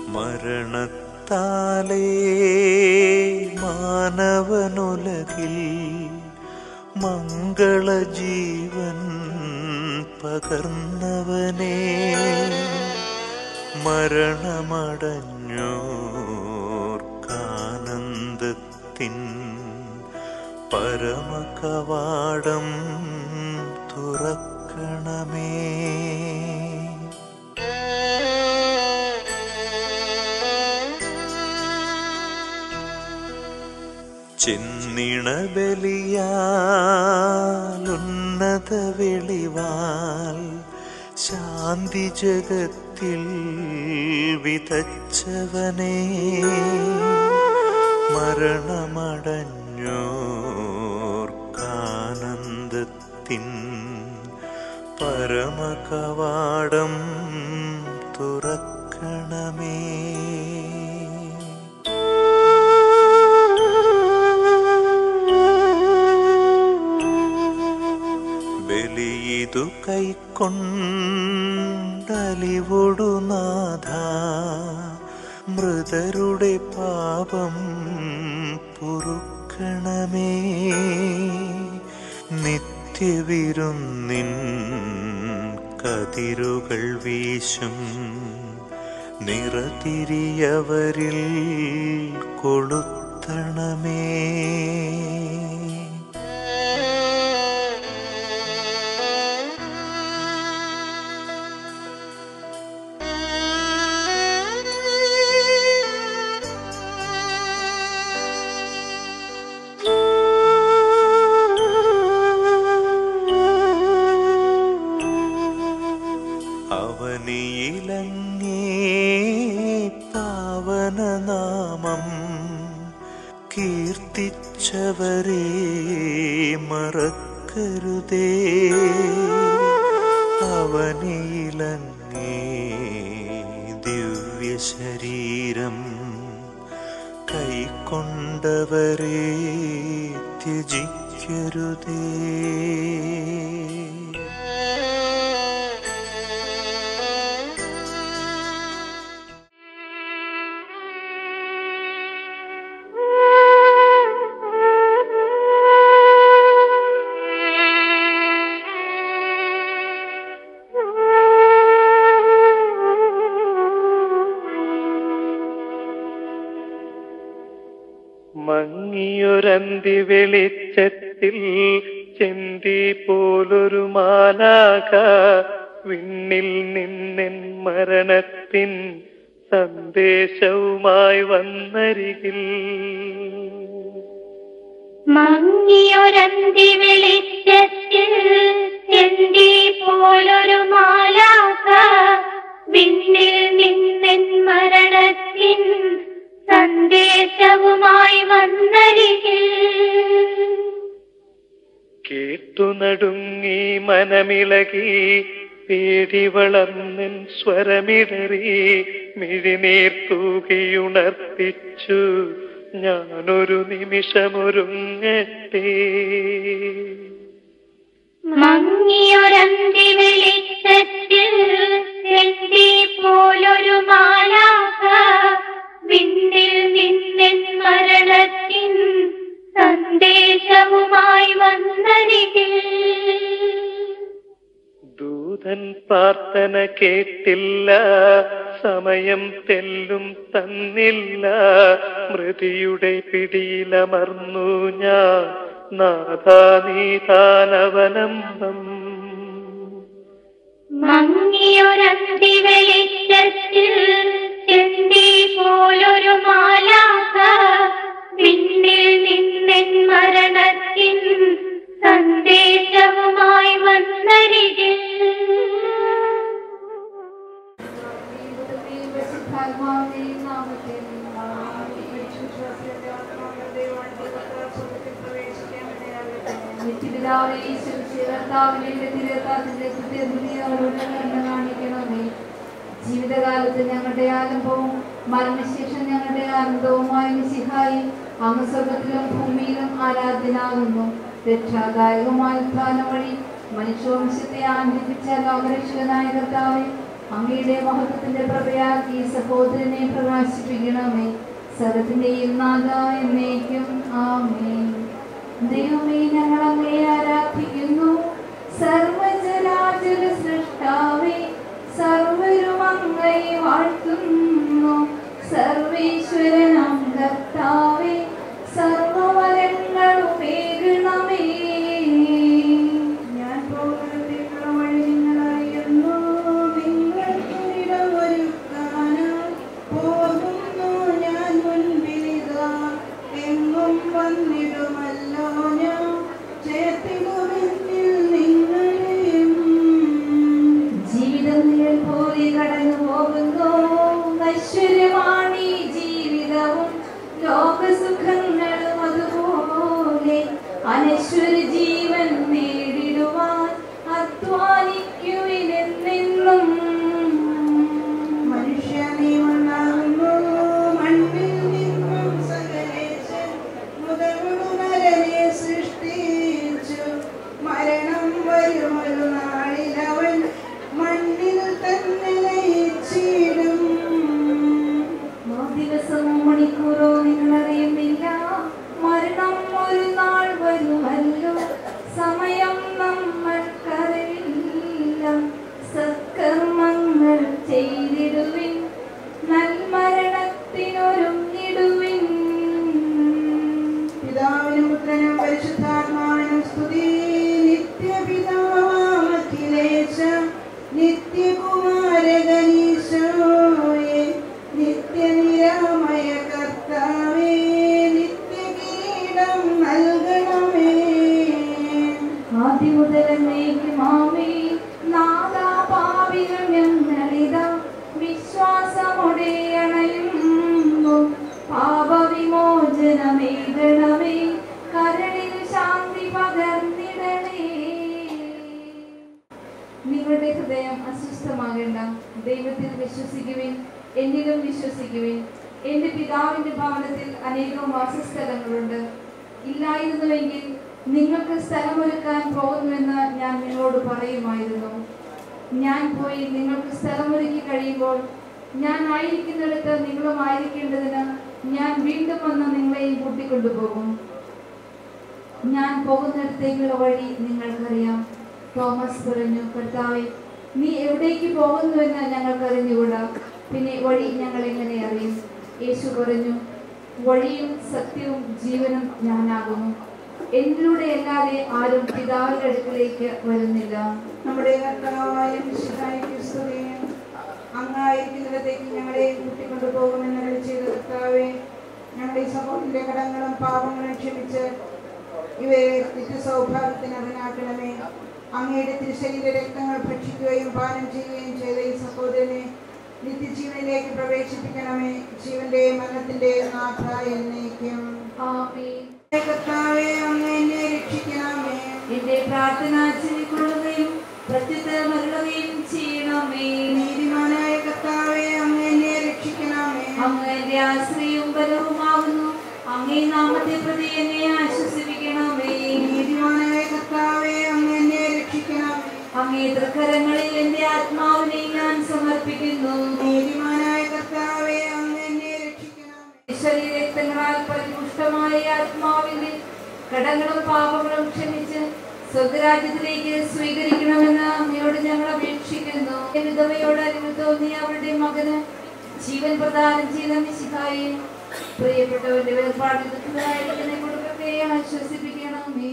മരണത്താലേ മാനവനുലകിൽ മംഗളജീവൻ പകർന്നവനേ മരണമടഞ്ഞോർക്കാനന്ദത്തിൻ പരമകവാടം തുറക്കണമേ ചെന്നിണ ബലിയാലുന്നത വെളിവാൽ ശാന്തി ജഗത്തിൽ വിതച്ചവനേ മരണമടഞ്ഞോർക്കാനന്ദത്തിൻ പരമകവാടം തുറക്കണമേ ബലിയിതു കൈക്കൊണ്ടലിവൊടു നാഥ മൃതരുടെ പാപം പൊറുക്കണമേ നിത്യവിരുന്നിൻ കതിരുകൾ വീശും നിറതിരിയവരിൽ കൊളുത്തണമേ അവനിയിലങ്ങേ പാവനനാമം കീർത്തിച്ചവരെ മറക്കരുതേ അവനിയിലങ്ങേ ദിവ്യശരീരം കൈക്കൊണ്ടവരെ ത്യജിക്കരുതേ മങ്ങിയൊരന്തി വെളിച്ചത്തിൽ ചെന്തി പോലൊരു മാലാക വിണ്ണിൽ നിന്നെൻ മരണത്തിൻ സന്ദേശവുമായി വന്നരികിൽ മങ്ങിയൊരന്തി വെളിച്ചത്തിൽ ചെന്തി പോലൊരു മാലാക വിണ്ണിൽ നിന്നെൻ മരണത്തിൻ സന്ദേശവുമായി വന്നരികിൽ കേട്ടു നടുങ്ങി മനമിളകി പേടി വളർന്നിൻ സ്വരമിടറി മിഴിനീർ തൂകിയുണർത്തിച്ചു ഞാനൊരു നിമിഷമൊരുങ്ങട്ടെ മങ്ങിയൊരന്തി വെളിച്ചത്തിൽ ചെന്തി പോലൊരു മാലാക വിണ്ണിൽ നിന്നെൻ മരണത്തിൻ സന്ദേശവുമായി വന്നരികിൽ ദൂതൻ പ്രാർത്ഥന കേട്ടില്ല സമയം തെല്ലും തന്നില്ല മൃതിയുടെ പിടിയിലമർന്നു ഞാൻ നാഥാനീതാനവലംബം മങ്ങിയൊരന്തി വെളിച്ചത്തിൽ ചെന്തി പോലൊരു മാലാക പിന്നിൽ നിന്നെൻ മരണത്തിൻ സന്ദേശവുമായി വന്നരികിൽ ജീവിതകാലത്ത് ഞങ്ങളുടെ ആരംഭവും മരണശേഷം ഞങ്ങളുടെ ആനന്ദവുമായ മിശിഹായി അങ്ങ് സ്വർഗത്തിലും ഭൂമിയിലും ആരാധ്യനാകുന്നു രക്ഷാദായകമായ ഉത്ഥാനം വഴി മനുഷ്യവംശത്തെ ആനന്ദിപ്പിച്ച ലോകരക്ഷകനായ കർത്താവെ അങ്ങയുടെ മഹത്വത്തിന്റെ പ്രഭയാൽ ഈ സഹോദരനെ പ്രകാശിപ്പിക്കണമേ സർവത്തിന്റെയും നാഥ എന്നേക്കും ആമേ ദൈവമേ ഞങ്ങൾ അങ്ങയെ ആരാധിക്കുന്നു സർവചരാചര സൃഷ്ടാവേ സർവരും അങ്ങയെ വാഴ്ത്തുന്നു സർവേശ്വരനാം കർത്താവേ സർവവരങ്ങളും ഏകണമേ ഞാൻ പോകുന്നതിനുള്ള വഴി നിങ്ങൾ അറിയുന്നു നിങ്ങൾക്കൊരിടം ഒരുക്കാനായി പോകുന്നു ഞാൻ മുൻപിലിതാ എങ്ങും വന്നിടുമല്ലോ ഞാൻ ചേർത്തിടുമെന്നിൽ നിങ്ങളെയും ജീവിതം നിഴൽ പോലെ കടന്നു പോകുന്നു നശ്വരമാണ് ഈ ജീവിതവും ലോകസുഖങ്ങളും അതുപോലെ അനശ്വര ജീവൻ നേടിടുവാൻ അധ്വാനിക്കുവിനെന്നെന്നും മനുഷ്യ നീ ഉണ്ടാകുന്നു മണ്ണിൽ നിന്നും സകലേശൻ മുതലുണരനെ സൃഷ്ടിച്ചു മരണം വരുമൊരു നാളിലവൻ മണ്ണിൽ തന്നെ ലയിച്ചിടും ആ ദിവസമോ മണിക്കൂറോ നിങ്ങൾ അറിയുന്നില്ല മരണം ഒരു നാൾ വരുമല്ലോ സമയം നമ്മൾക്കറിയില്ല സത്കർമ്മങ്ങൾ ചെയ്തിടുവിൻ നൽമരണത്തിനൊരുങ്ങിടുവിൻ പിതാവിനും പുത്രനും പരിശുദ്ധാത്മാവിനും സ്തുതി നിത്യപിതാമഖിലേശ നിത്യകുമാരകനീശോയെ നിത്യനിരാമയ കർത്താവേ നിത്യകിരീടം നൽകണമേ ആദ്യം മുതൽ എന്നേക്കും ആമേ നാദാ പാപികൾ ഞങ്ങളിതാ വിശ്വാസമോടെ അണയുന്നു പാപവിമോചനമേകണമേ കരളിൽ ശാന്തി പകർന്നിടണേ നിങ്ങളുടെ ഹൃദയം അസ്വസ്ഥമാകേണ്ട ദൈവത്തിൽ വിശ്വസിക്കുവിൻ എന്നിലും വിശ്വസിക്കുവിൻ എന്റെ പിതാവിന്റെ ഭവനത്തിൽ അനേകം വാസസ്ഥലങ്ങളുണ്ട് ഇല്ലായിരുന്നുവെങ്കിൽ നിങ്ങൾക്ക് സ്ഥലമൊരുക്കാൻ പോകുന്നുവെന്ന് ഞാൻ നിങ്ങളോട് പറയുമായിരുന്നു ഞാൻ പോയി നിങ്ങൾക്ക് സ്ഥലമൊരുക്കി കഴിയുമ്പോൾ ഞാൻ ആയിരിക്കുന്നിടത്ത് നിങ്ങളും ആയിരിക്കേണ്ടതിന് ഞാൻ വീണ്ടും വന്ന് നിങ്ങളെയും കൂട്ടിക്കൊണ്ടുപോകും ഞാൻ പോകുന്നിടത്തേക്കുള്ള വഴി നിങ്ങൾക്കറിയാം തോമസ് പറഞ്ഞു കർത്താവെ നീ എവിടേക്ക് പോകുന്നുവെന്ന് ഞങ്ങൾക്ക് അറിഞ്ഞുകൂടാ പിന്നെ വഴി ഞങ്ങൾ എങ്ങനെ അറിയും യേശു പറഞ്ഞു വഴിയും സത്യവും ജീവനും ഞാനാകുന്നു എന്നിലൂടെ അല്ലാതെ ആരും പിതാവിന്റെ അടുക്കലേക്ക് വരുന്നില്ല നമ്മുടെ കർത്താവായ മിശിഹായ്ക്ക് സ്തുതി അങ്ങായിരിക്കുന്നിടത്തേക്ക് ഞങ്ങളെ കൂട്ടിക്കൊണ്ടു പോകുമെന്ന് അരുളി ചെയ്ത കർത്താവേ ഞങ്ങളുടെ ഈ സമൂഹത്തിന്റെ കടങ്ങളും പാപങ്ങളും ക്ഷമിച്ച് ഇവയെ നിത്യസൗഭാഗ്യത്തിന് അർഹനാക്കണമേ അങ്ങയുടെ തിരുശരീര രക്തങ്ങൾ ഭക്ഷിക്കുകയും പാനം ചെയ്യുകയും ചെയ്ത ഈ സഹോദരനെ നിത്യജീവനിലേക്ക് പ്രവേശിപ്പിക്കണമേ ജീവന്റെ മരണത്തിന്റെ നാഥ എന്നേക്കും ആമേൻ കർത്താവേ അങ്ങ് എന്നെ രക്ഷിക്കണമേ എന്റെ പ്രാർത്ഥന ചെവിക്കൊള്ളുകയും പ്രത്യുത്തരം അരുളുകയും ചെയ്യണമേ നീതിമാനായ കർത്താവേ അങ്ങ് എന്നെ രക്ഷിക്കണമേ അങ്ങ് എന്റെ ആശ്രയവും ബലവുമാകുന്നു അങ്ങേ നാമത്തെ പ്രതി എന്നെ ആശ്വസിപ്പിക്കണമേ നീതിമാനായ കർത്താവേ അങ്ങ് എന്നെ രക്ഷിക്കണമേ അങ്ങേ തൃക്കരങ്ങളിൽ എന്റെ ആത്മാവിനെ ഞാൻ സമർപ്പിക്കുന്നു നീതിമാനായ കർത്താവേ അങ്ങ് എന്നെ രക്ഷിക്കണമേ ശരീരക്തങ്ങളാൽ പരിപുഷ്ടമായ ആത്മാവിന്റെ കടങ്ങളും പാപങ്ങളും ക്ഷമിച്ച് സ്വർഗരാജ്യത്തിലേക്ക് സ്വീകരിക്കണമെന്ന് അങ്ങയോട് ഞങ്ങൾ അപേക്ഷിക്കുന്നു വിധവയോട് അറിവ് തോന്നി അവരുടെ മകന് ജീവൻ പ്രദാനം ചെയ്ത മിശിഹായെ പ്രിയപ്പെട്ടവന്റെ വേർപാടിൽ ദുഃഖിതരായിരിക്കുന്ന കുടുംബത്തെ ആശ്വസിപ്പിക്കണമേ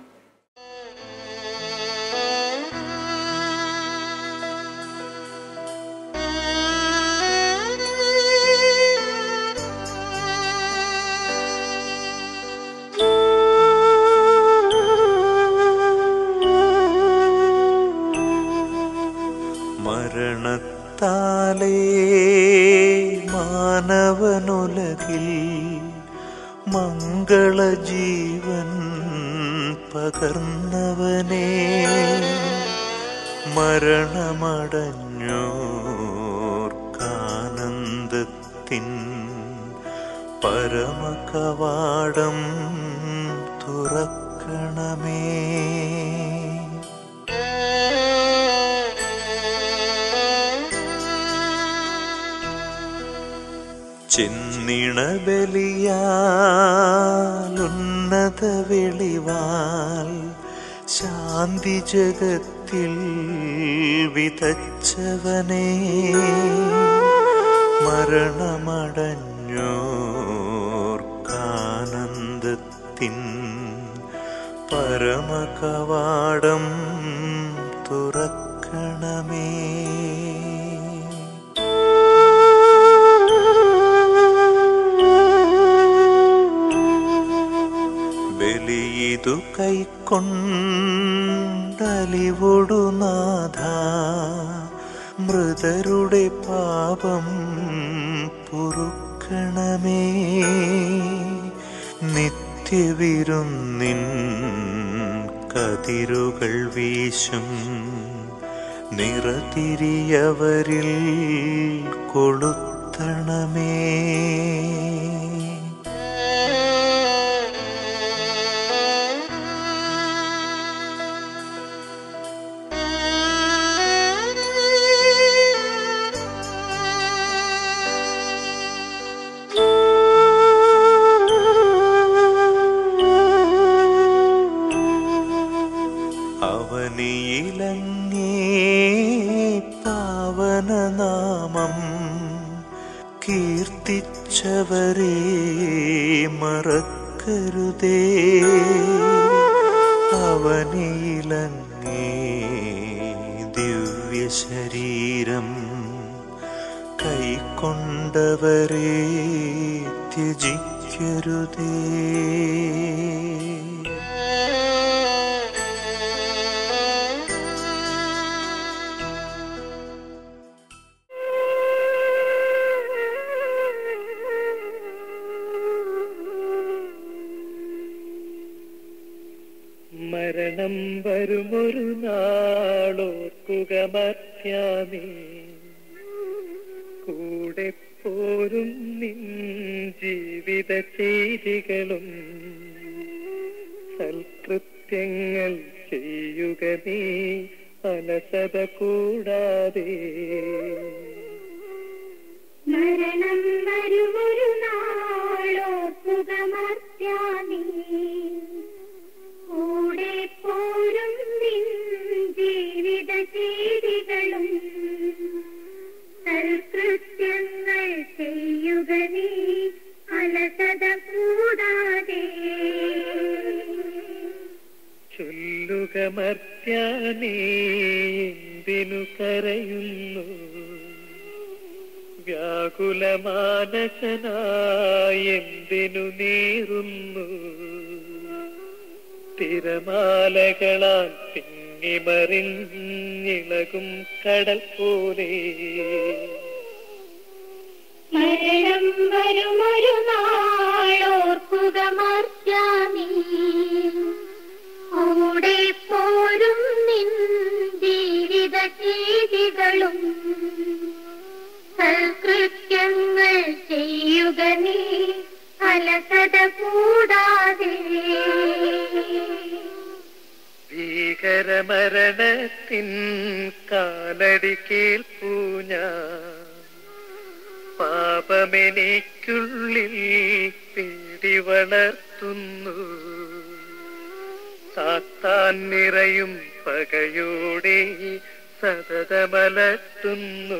മരണത്താലേ മാനവനുലകിൽ മംഗളജീവൻ പകർന്നവനേ മരണമടഞ്ഞോർക്കാനന്ദത്തിൻ പരമകവാടം തുറക്കണമേ ചെന്നിണ ബലിയാലുന്നത വെളിവാൽ ശാന്തി ജഗത്തിൽ വിതച്ചവനേ മരണമടഞ്ഞോർക്കാനന്ദത്തിൻ പരമകവാടം തുറക്കണമേ ബലിയിതു കൈക്കൊണ്ടലിവൊടു നാഥ മൃതരുടെ പാപം പൊറുക്കണമേ നിത്യവിരുന്നിൻ കതിരുകൾ വീശും നിറതിരിയവരിൽ കൊളുത്തണമേ അവനിയിലങ്ങേ പാവനനാമം കീർത്തിച്ചവരെ മറക്കരുതേ അവനിയിലങ്ങേ ദിവ്യശരീരം കൈക്കൊണ്ടവരെ ത്യജിക്കരുതേ മരണം വരുമൊരു നാളോർക്കുക മത്യാമേ കൂടെ പോരും നിൻ ജീവിത ചെയ്തികളും സൽകൃത്യങ്ങൾ ചെയ്യുക നീ അലസത കൂടാതെ മരണം വരുമൊരു നാളോർക്കുക മർത്യാനീ കൂടെ പോരും നിൻ ജീവിത ചെയ്തികളും സൽകൃത്യങ്ങൾ ചെയ്യുക നീ അലസത കൂടാതെ ചൊല്ലുക മർത്യാനേ എന്തിനു കരയുന്നു വ്യാകുലമാനസനായി എന്തിനു നീറുന്നു തിരമാലകളാൽ തിങ്ങിമറിഞ്ഞിളകും കടൽ പോലെ മരണം വരുമൊരു നാളോർക്കുക മർത്യാനീ കൂടെ പോരും നിൻ ജീവിത ചെയ്തികളും സൽകൃത്യങ്ങൾ ചെയ്യുക നീ അലസത കൂടാതെ ഭീകരമരണത്തിൻ കാലടി കേൾപ്പൂ ഞാൻ പാപമെനിക്കുള്ളിൽ പേടി വളർത്തുന്നു സാത്താൻ നിറയും പകയോടെ സതതമലർത്തുന്നു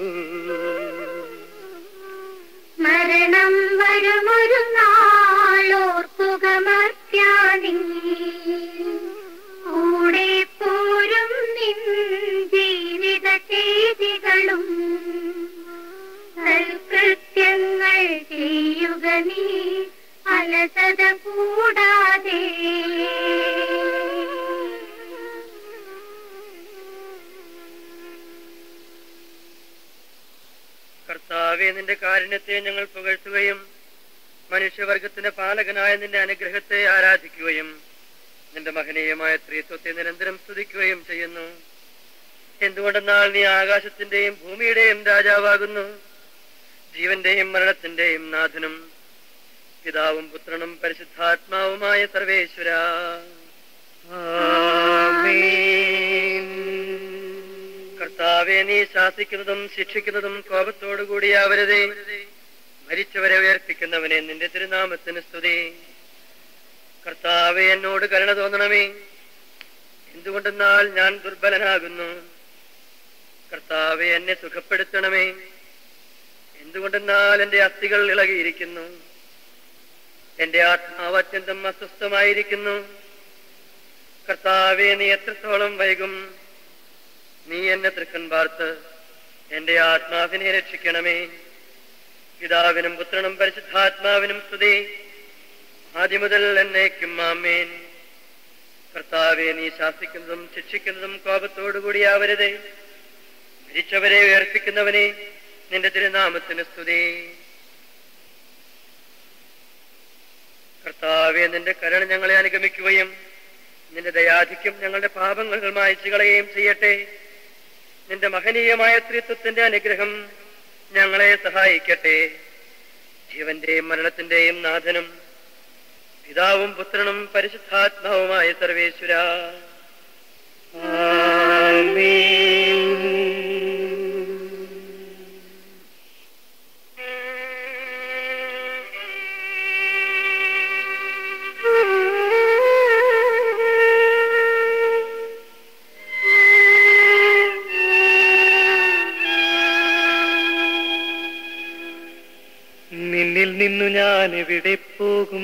മരണം വരുമൊരു നാളോർക്കുക മർത്യാനീ കൂടെ പോരും നിൻ ജീവിത ചെയ്തികളും സൽകൃത്യങ്ങൾ ചെയ്യുക നീ അലസത കൂടാതെ കർത്താവെ നിന്റെ കാരുണ്യത്തെ ഞങ്ങൾ പുകഴ്ത്തുകയും മനുഷ്യവർഗത്തിന്റെ പാലകനായ നിന്റെ അനുഗ്രഹത്തെ ആരാധിക്കുകയും നിന്റെ മഹനീയമായ സ്ത്രീത്വത്തെ നിരന്തരം സ്തുതിക്കുകയും ചെയ്യുന്നു എന്തുകൊണ്ടെന്നാൽ നീ ആകാശത്തിന്റെയും ഭൂമിയുടെയും രാജാവാകുന്നു ജീവന്റെയും മരണത്തിന്റെയും നാഥനും പിതാവും പുത്രനും പരിശുദ്ധാത്മാവുമായ സർവേശ്വര കർത്താവെ നീ ശാസിക്കുന്നതും ശിക്ഷിക്കുന്നതും കോപത്തോടുകൂടിയാവരുതേ മരിച്ചവരെ ഉയർപ്പിക്കുന്നവനെ നിന്റെ തിരുനാമത്തിന് സ്തുതി കർത്താവെ എന്നോട് കരുണ തോന്നണമേ എന്തുകൊണ്ടെന്നാൽ ഞാൻ ദുർബലനാകുന്നു കർത്താവെ എന്നെ സുഖപ്പെടുത്തണമേ എന്തുകൊണ്ടെന്നാൽ എന്റെ അസ്ഥികൾ ഇളകിയിരിക്കുന്നു എന്റെ ആത്മാവ് അത്യന്തം അസ്വസ്ഥമായിരിക്കുന്നു കർത്താവെ നീ എത്രത്തോളം വൈകും നീ എന്നെ തൃക്കൻ പാർത്ത് എന്റെ ആത്മാവിനെ രക്ഷിക്കണമേ പിതാവിനും പുത്രനും പരിശുദ്ധാത്മാവിനും സ്തുതി ആദ്യം മുതൽ എന്നേക്കും ആമേൻ കർത്താവെ നീ ശാസിക്കുന്നതും ശിക്ഷിക്കുന്നതും കോപത്തോടുകൂടിയാവരുതേ മരിച്ചവരെ ഉയർപ്പിക്കുന്നവനെ നിന്റെ തിരുനാമത്തിന് സ്തുതി കർത്താവെ നിന്റെ കരുണ ഞങ്ങളെ അനുഗമിക്കുകയും നിന്റെ ദയാധിക്യം ഞങ്ങളുടെ പാപങ്ങൾ മായച്ചു കളയുകയും ചെയ്യട്ടെ നിന്റെ മഹനീയമായ ത്രിത്വത്തിന്റെ അനുഗ്രഹം ഞങ്ങളെ സഹായിക്കട്ടെ ജീവന്റെയും മരണത്തിന്റെയും നാഥനും പിതാവും പുത്രനും പരിശുദ്ധാത്മാവുമായ സർവേശ്വര നിന്നിൽ നിന്നു ഞാൻ എവിടെ പോകും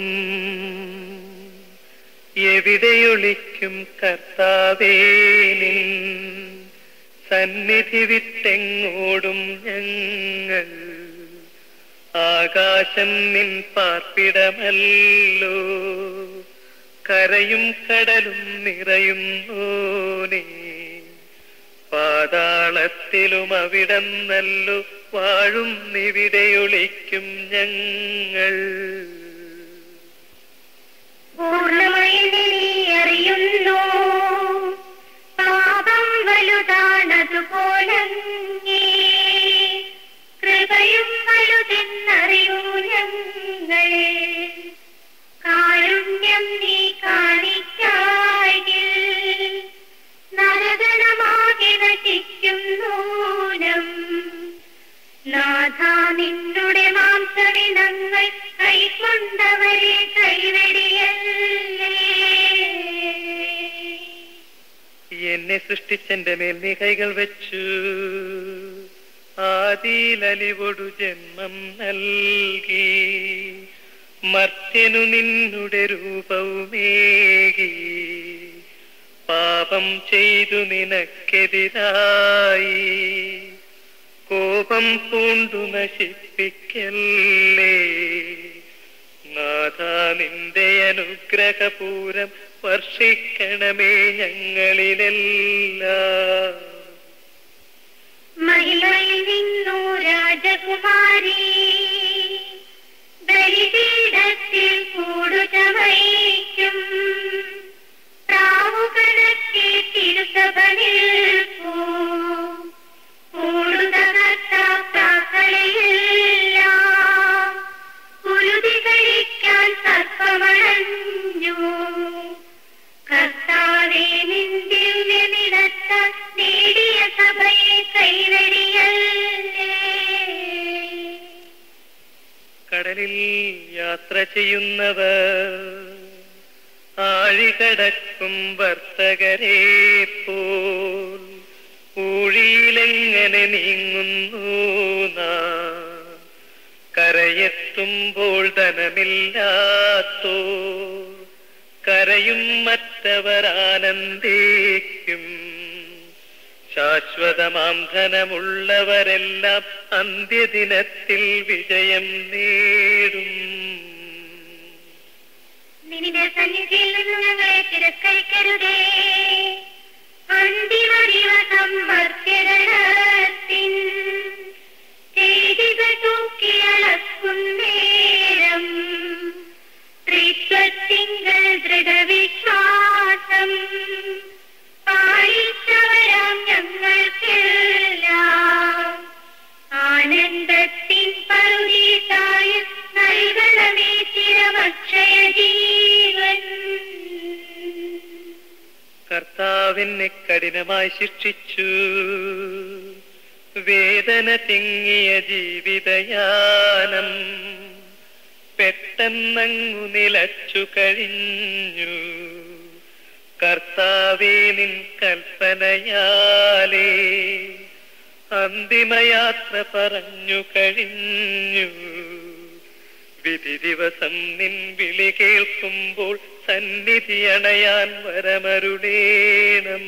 എവിടെയൊളിക്കും കർത്താവേ നിൻ സന്നിധി വിട്ടെങ്ങോടും ഞങ്ങൾ ആകാശം നിൻ പാർപ്പിടമല്ലോ കരയും കടലും നിറയുന്നോനേ പാതാളത്തിലും അവിടം നല്ലു വാഴും നിവിടെയൊളിക്കും ഞങ്ങൾ പൂർണ്ണമായി നീ അറിയുന്നു പാപം വലുതാണതുപോലെ കൃപയും വലുതെന്നറിയൂ ഞങ്ങൾ കാരുണ്യം നീ കാണിക്കായിൽ നരകണമാകെ നശിക്കും നൂനം നാഥ നിന്നുടെ മാംസവിനങ്ങൾ കൈക്കൊണ്ടവരെ കൈവെടിയല്ലേ എന്നെ സൃഷ്ടിച്ചെന്റെ മേൽ നീ കൈകൾ വെച്ചു ആദിയിലലിവൊടു ജന്മം നൽകി മർത്യനു നിന്നുടെ രൂപവുമേകി പാപം ചെയ്തു നിനക്കെതിരായി കോപം പൂണ്ടു നശിപ്പിക്കല്ലേ നാഥ നിന്റെ അനുഗ്രഹപൂരം വർഷിക്കണമേ ഞങ്ങളിലെല്ലാം മഹിമയിൽ നിന്നു രാജകുമാരി ബലിപീഠത്തിൽ കൂടുചമയ്ക്കും പ്രാവുകണക്കെ തിരുസഭ നിൽപ്പൂ കൂടുതകർത്ത പ്രാക്കളെയെല്ലാം കുരുതി കഴിക്കാൻ സർപ്പമണഞ്ഞു കർത്താവേ നിന്റെ നിടത്ത നേടിയ സഭയെ കൈവരിയല്ലേ കടലിൽ യാത്ര ചെയ്യുന്നവർ ആഴികടക്കും വർത്തകരെ പോൽ ഊഴിയിലെങ്ങനെ നീങ്ങുന്നു നാം കരയെത്തുമ്പോൾ ധനമില്ലാത്തോ കരയും മറ്റവർ ആനന്ദിക്കും ശാശ്വതമാം ധനമുള്ളവരെല്ലാം അന്ത്യദിനത്തിൽ വിജയം നേടും നിന്റെ സന്നിധിയിൽ നിന്ന് ഞങ്ങളെ തിരസ്കരിക്കരുതേ അന്തിമ ദിവസം മർത്യഗണത്തിൻ ചെയ്തികൾ തൂക്കിയളക്കും നേരം ത്രിത്വത്തിങ്കൽ ദൃഢവിശ്വാസം പാലിച്ചവരാം ഞങ്ങൾക്കെല്ലാം ആനന്ദത്തിൻ പറുദീസായ നൽകണമേ ചിരമക്ഷയ ജീവൻ കർത്താവിനെ കഠിനമായി ശിക്ഷിച്ചു വേദന തിങ്ങിയ ജീവിതയാനം പെട്ടെന്നങ്ങു നിലച്ചു കഴിഞ്ഞു കർത്താവേ നിൻ കൽപ്പനയാലേ അന്തിമയാത്ര പറഞ്ഞു കഴിഞ്ഞു വിധി ദിവസം നിൻ വിളി കേൾക്കുമ്പോൾ സന്നിധി അണയാൻ വരമരുളേണം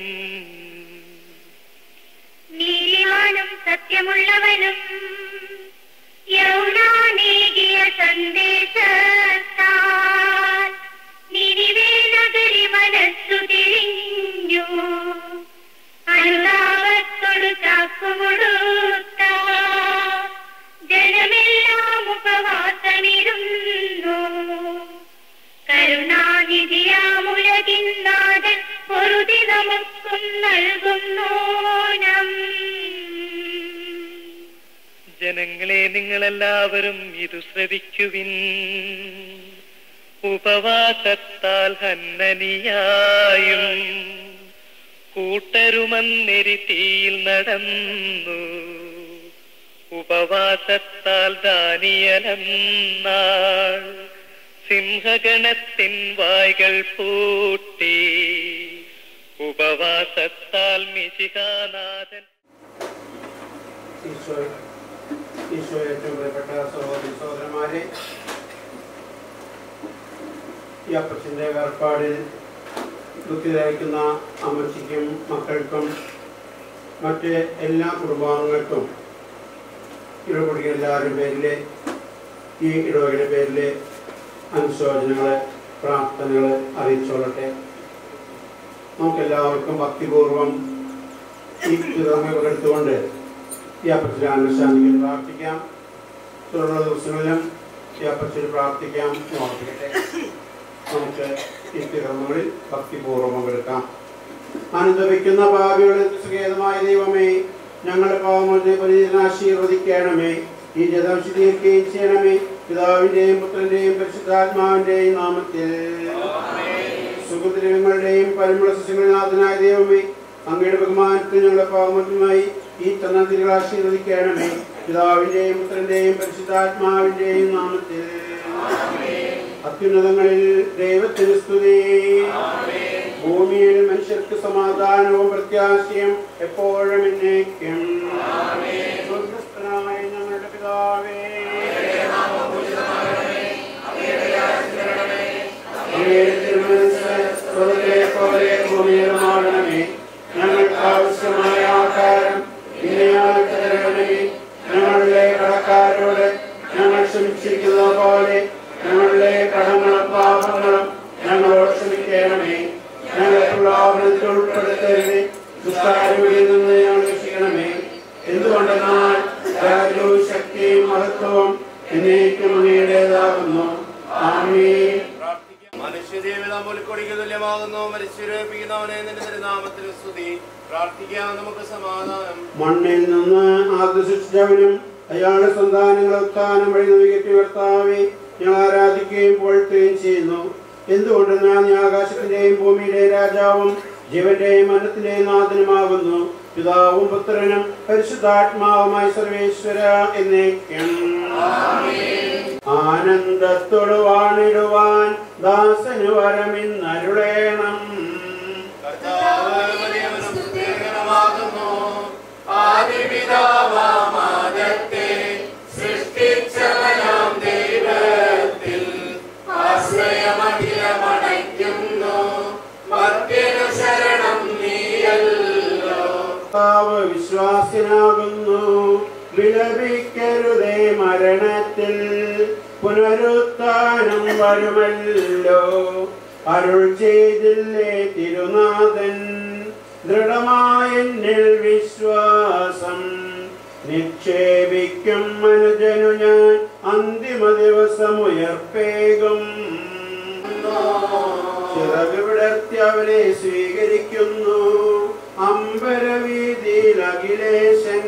നീതിമാനും സത്യമുള്ളവനും യൗനാനേകിയ സന്ദേശത്താൽ നിനിവേ നഗരി മനസ്സു തിരിഞ്ഞു അനുതാപത്തോടു ചാക്കുമുടുത്ത ജനമെല്ലാം ഉപവാസമിരുന്നു കരുണാനിധിയാമുലകിന്നാഥൻ പൊറുതി നമുക്കും നൽകുന്നോനം ജനങ്ങളെ നിങ്ങളെല്ലാവരും ഇത് ശ്രവിക്കുവിൻ ഉപവാസത്താൽ ഹന്നനിയായും കൂട്ടരുമന്നെരി തീയിൽ നടന്നു ഉപവാസത്താൽ ദാനിയലെന്നാൾ സിംഹഗണത്തിൻ വായ്കൾ പൂട്ടി ഉപവാസത്താൽ മിശികാനാഥൻ ഈശോ ഈശോ ഏറ്റവും പ്രിയപ്പെട്ട സഹോദരി സഹോദരന്മാരെ ഈ അപ്പച്ചൻ്റെ വേർപാടിൽ ദുഃഖിതരായിരിക്കുന്ന അമ്മച്ചിക്കും മക്കൾക്കും മറ്റ് എല്ലാ കുടുംബാംഗങ്ങൾക്കും ഇടപെടുക എല്ലാവരുടെ പേരിൽ ഈ ഇടവകയുടെ പേരിൽ അനുശോചനങ്ങൾ പ്രാർത്ഥനകൾ അറിയിച്ചോളട്ടെ നമുക്കെല്ലാവർക്കും ഭക്തിപൂർവം ഈ ദുരിതമേ പകർത്തുകൊണ്ട് ഈ അപ്പച്ചനെ അനുശാന്തിക്കാൻ പ്രാർത്ഥിക്കാം തുടർന്ന ദിവസങ്ങളിലും ഈ അപ്പച്ചന് പ്രാർത്ഥിക്കാം എന്ന് ഓർമ്മിക്കട്ടെ നമുക്ക് ഈ തികർമ്മങ്ങളിൽ ഭക്തിപൂർവ്വം പങ്കെടുക്കാം അനുദപിക്കുന്ന ഭാവിയുടെ സുഖേതമായ ദൈവമേ ഞങ്ങളുടെ പാവങ്ങളുടെ പരിചയനാശീർവദിക്കണമേ ഈ ജലം ശുദ്ധീകരിക്കുകയും ചെയ്യണമേ പിതാവിന്റെയും പുത്രന്റെയും പരിശുദ്ധാത്മാവിന്റെയും നാമത്തിൽ സുഖദ്രവ്യങ്ങളുടെയും പരിമള സസ്യങ്ങളിനാഥനായ ദൈവമേ അങ്ങയുടെ ബഹുമാനത്തിൽ ഞങ്ങളുടെ പാവമറ്റുമായി ഈ തന്നതികൾ ആശീർവദിക്കണമേ പിതാവിന്റെയും പുത്രന്റെയും പരിശുദ്ധാത്മാവിന്റെയും നാമത്തിൽ അത്യുന്നതങ്ങളിൽ ദൈവത്തിന് സ്തുതി ഭൂമിയിൽ മനുഷ്യർക്ക് സമാധാനവും പ്രത്യാശയും എപ്പോഴും എന്നേക്കും സ്വർഗ്ഗസ്ഥനായ ഞങ്ങളുടെ പിതാവേ അങ്ങയുടെ തിരുമനസ്സ് സ്വർഗ്ഗത്തിലെ പോലെ ഭൂമിയിലും ആകണമേ ഞങ്ങൾക്ക് ആവശ്യമായ ആഹാരം ഇന്ന് ഞങ്ങൾക്ക് തരണമേ ഞങ്ങളുടെ കടക്കാരോട് ഞങ്ങൾ ക്ഷമിച്ചിരിക്കുന്നത് പോലെ ഞങ്ങളുടെ കടങ്ങളും പാപങ്ങളും ഞങ്ങളോട് ക്ഷമിക്കണമേ ഞങ്ങളെ പ്രലോഭനത്തിൽ ഉൾപ്പെടുത്തരുത് ദുഷ്ടാരൂപിയിൽ നിന്ന് ഞങ്ങൾ രക്ഷിക്കണമേ എന്തുകൊണ്ടെന്നാൽ രാജ്യവും ശക്തിയും മഹത്വവും എന്നേക്കും അങ്ങയുടേതാകുന്നു ആമീൻ മനുഷ്യജീവിതം പുലിക്കൊടിക്ക് തുല്യമാകുന്നു മരിച്ചുരേപ്പിക്കുന്നവനെ നിന്റെ തിരുനാമത്തിൽ സ്തുതി പ്രാർത്ഥിക്കാം നമുക്ക് സമാധാനം മണ്ണിൽ നിന്ന് ആദ്യ സൃഷ്ടിച്ചവനും അയാളുടെ സന്താനങ്ങളെ ഉത്ഥാനം വഴി നവീകരിച്ച കർത്താവെ ഞങ്ങൾ ആരാധിക്കുകയും പുകഴ്ത്തുകയും ചെയ്യുന്നു എന്തുകൊണ്ടെന്നാൽ നീ ആകാശത്തിന്റെയും ഭൂമിയുടെയും രാജാവും ജീവന്റെയും മരണത്തിന്റെയും നാഥനുമാകുന്നു പിതാവും പുത്രനും പരിശുദ്ധാത്മാവുമായി സർവേശ്വര എന്നേക്കും ആനന്ദത്തോട് വാണിടുവാൻ ദാസനു വരമിന്നരുളേണം കർത്താവ് വലിയവനും ഭീകരമാകുന്നു ആദിപിതാവാമാദത്തെ സൃഷ്ടിച്ചവനാം ദൈവത്തിൽ ആശ്രയമഖിലമണയ്ക്കുന്നു മർത്യനു ശരണം നീയല്ലോ കർത്താവ് വിശ്വാസിനാകുന്നു വിലപിക്കരുതേ മരണത്തിൽ പുനരുത്ഥാനം വരുമല്ലോ അരുൾ ചെയ്തില്ലേ തിരുനാഥൻ ദൃഢമായ എന്നിൽ വിശ്വാസം നിക്ഷേപിക്കും മനുജനു ഞാൻ അന്തിമ ദിവസം ഉയർപ്പേകും ചിറക് വിടർത്തി അവരെ സ്വീകരിക്കുന്നു അമ്പരവീതിയിൽ അഖിലേശൻ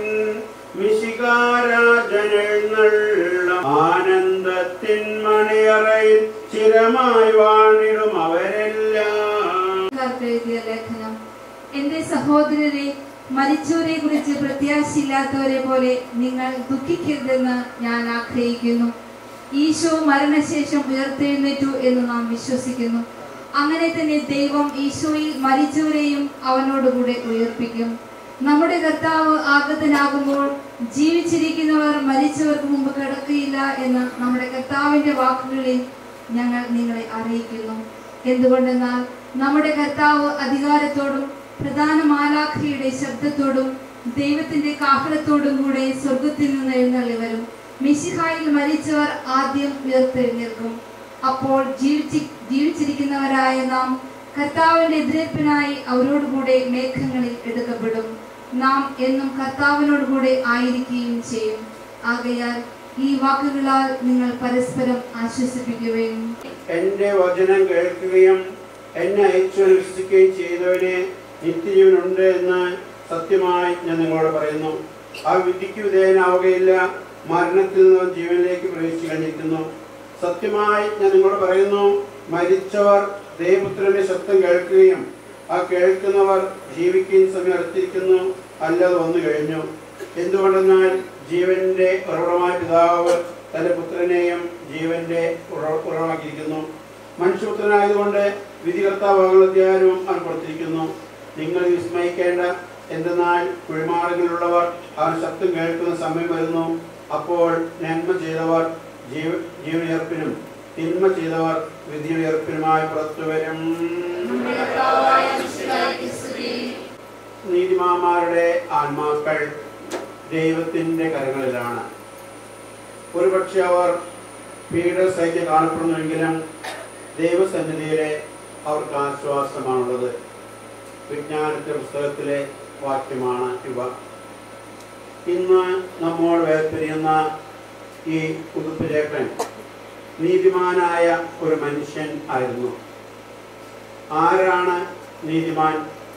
മിശികാരാജനെഴുന്നള്ള ആനന്ദത്തിൻ മണിയറയിൽ ചിരമായി വാണിടും അവരെല്ലാം എഴുതിയ ലേഖനം എന്റെ സഹോദരരെ മരിച്ചവരെ കുറിച്ച് പ്രത്യാശയില്ലാത്തവരെ പോലെ നിങ്ങൾ ദുഃഖിക്കരുതെന്ന് ഞാൻ ആഗ്രഹിക്കുന്നു ഈശോ മരണശേഷം ഉയർത്തെഴുന്നേറ്റു എന്ന് നാം വിശ്വസിക്കുന്നു അങ്ങനെ തന്നെ ദൈവം ഈശോയിൽ മരിച്ചവരെയും അവനോടുകൂടെ ഉയർപ്പിക്കും നമ്മുടെ കർത്താവ് ആഗതനാകുമ്പോൾ ജീവിച്ചിരിക്കുന്നവർ മരിച്ചവർക്ക് മുമ്പ് കിടക്കുകയില്ല എന്ന് നമ്മുടെ കർത്താവിന്റെ വാക്കുകളിൽ ഞങ്ങൾ നിങ്ങളെ അറിയിക്കുന്നു എന്തുകൊണ്ടെന്നാൽ നമ്മുടെ കർത്താവ് അധികാരത്തോടും പ്രധാന മാലാഖയുടെ ശബ്ദത്തോടും ദൈവത്തിന്റെ കാഹളത്തോടും കൂടെ സ്വർഗത്തിൽ നിന്ന് എഴുന്നള്ളി വരും മിശിഹായിൽ മരിച്ചവർ ആദ്യം ഉയർത്തെഴുന്നേൽക്കും അപ്പോൾ ജീവിച്ചി ജീവിച്ചിരിക്കുന്നവരായ നാം കർത്താവിന്റെ എതിരേൽപ്പിനായി അവരോടുകൂടെ മേഘങ്ങളിൽ എടുക്കപ്പെടും നാം എന്നും കർത്താവിനോടുകൂടെ ആയിരിക്കുകയും ചെയ്യും ആകയാൽ ഈ വാക്കുകളാൽ നിങ്ങൾ പരസ്പരം ആശ്വസിപ്പിക്കുകയും എന്റെ വചനം കേൾക്കുകയും എന്നെ അയച്ചു വിശ്വസിക്കുകയും ചെയ്തവന് നിത്യജീവനുണ്ട് എന്ന് സത്യമായി ഞാൻ നിങ്ങളോട് പറയുന്നു ആ വിധിക്ക് വിധേയനാവുകയില്ല മരണത്തിൽ നിന്ന് ജീവനിലേക്ക് പ്രവേശിച്ചു കഴിഞ്ഞിരിക്കുന്നു സത്യമായി ഞാൻ നിങ്ങളോട് പറയുന്നു മരിച്ചവർ ദൈവപുത്രന്റെ ശബ്ദം കേൾക്കുകയും ആ കേൾക്കുന്നവർ ജീവിക്കുകയും സമയം അടുത്തിരിക്കുന്നു അല്ലാതെ വന്നു കഴിഞ്ഞു എന്തുകൊണ്ടെന്നാൽ ജീവന്റെ ഉറവിടമായ പിതാവ് തന്റെ പുത്രനെയും ജീവന്റെ ഉറ- ഉറവാക്കിയിരിക്കുന്നു മനുഷ്യപുത്രനായതുകൊണ്ട് വിധികർത്താവാകുന്ന അധ്യായവും അവൻ കൊടുത്തിരിക്കുന്നു നിങ്ങൾ വിസ്മയിക്കേണ്ട എന്തെന്നാൽ കുഴിമാറുകളിലുള്ളവർ അവൻ ശബ്ദം കേൾക്കുന്ന സമയം വരുന്നു അപ്പോൾ നന്മ ചെയ്തവർ ജീവ ജീവനുയർപ്പിനും തിന്മ ചെയ്തവർ വിധിയുയർപ്പിനുമായി പുറത്തു വരും നീതിമാന്മാരുടെ ആത്മാക്കൾ ദൈവത്തിന്റെ കരങ്ങളിലാണ് ഒരുപക്ഷെ അവർ പീഡ സഹിച്ച് കാണപ്പെടുന്നുവെങ്കിലും ദൈവസന്നിധിയിലെ അവർക്ക് ആശ്വാസമാണുള്ളത് വിജ്ഞാനത്തിന്റെ പുസ്തകത്തിലെ വാക്യമാണ് ഇവ ഇന്ന് നമ്മോട് വേർപിരിയുന്ന ഈ പുതുപ്പിലേക്കൻ നീതിമാനായ ഒരു മനുഷ്യൻ ആയിരുന്നു ആരാണ് നീതിമാൻ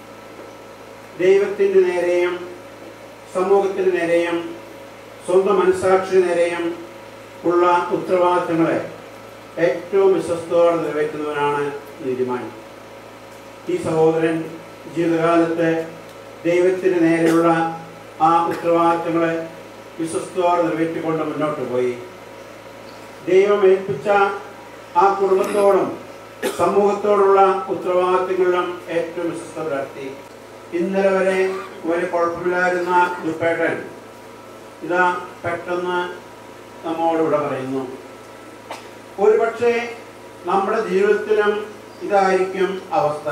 ദൈവത്തിന് നേരെയും സമൂഹത്തിന് നേരെയും സ്വന്തം മനസാക്ഷി നേരെയും ഉള്ള ഉത്തരവാദിത്തങ്ങളെ ഏറ്റവും വിശ്വസ്തയോടെ നിറവേറ്റുന്നവനാണ് നീതിമാൻ ഈ സഹോദരൻ ജീവിതകാലത്ത് ദൈവത്തിന് നേരെയുള്ള ആ ഉത്തരവാദിത്തങ്ങളെ വിശ്വസ്തയോടെ നിറവേറ്റിക്കൊണ്ട് മുന്നോട്ട് പോയി ദൈവം ഏൽപ്പിച്ച ആ കുടുംബത്തോടും സമൂഹത്തോടുള്ള ഉത്തരവാദിത്തങ്ങളിലും ഏറ്റവും വിശ്വസ്ത പുലർത്തി ഇന്നലെ വരെ ഒരു കുഴപ്പമില്ലായിരുന്ന ദുപ്പേട്ടൻ ഇതാ പെട്ടെന്ന് നമ്മോട് ഇവിടെ പറയുന്നു ഒരുപക്ഷെ നമ്മുടെ ജീവിതത്തിലും ഇതായിരിക്കും അവസ്ഥ